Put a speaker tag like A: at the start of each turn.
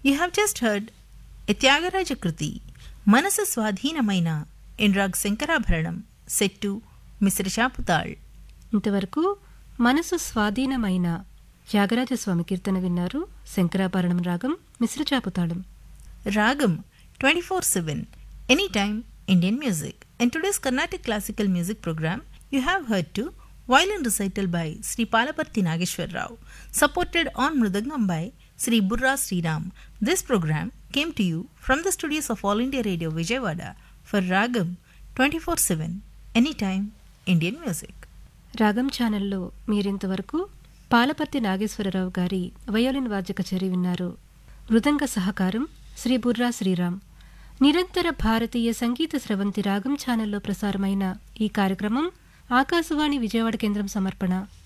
A: You have just heard a Tyagaraja Kruti, మనసు స్వాధీనమైన ఎన్రాగ్ Shankarabharanam set మిశ్ర చాపుతాళ్
B: ఇంతవరకు మనసు స్వాధీనమైన త్యాగరాజస్వామి కీర్తన విన్నారు శంకరాభరణం రాగం మిశ్రచాపుతాళం
A: రాగం 24-7 anytime Indian music. In today's Carnatic classical music program, you have heard to violin recital by Sri Palaparthi Nageshwar Rao, supported on Mridangam by Sri Burra Sriram. This program came to you from the studios of All India Radio Vijayawada for Ragam 24-7 anytime Indian music.
B: రాగం ఛానల్లో మీరింతవరకు పాలపర్తి నాగేశ్వరరావు గారి violin వాద్య కచేరీ విన్నారు మృదంగ సహకారం శ్రీ బుర్రా శ్రీరామ్ నిరంతర భారతీయ సంగీత స్రవంతి రాగం ఛానల్లో ప్రసారమైన ఈ కార్యక్రమం ఆకాశవాణి విజయవాడ కేంద్రం సమర్పణ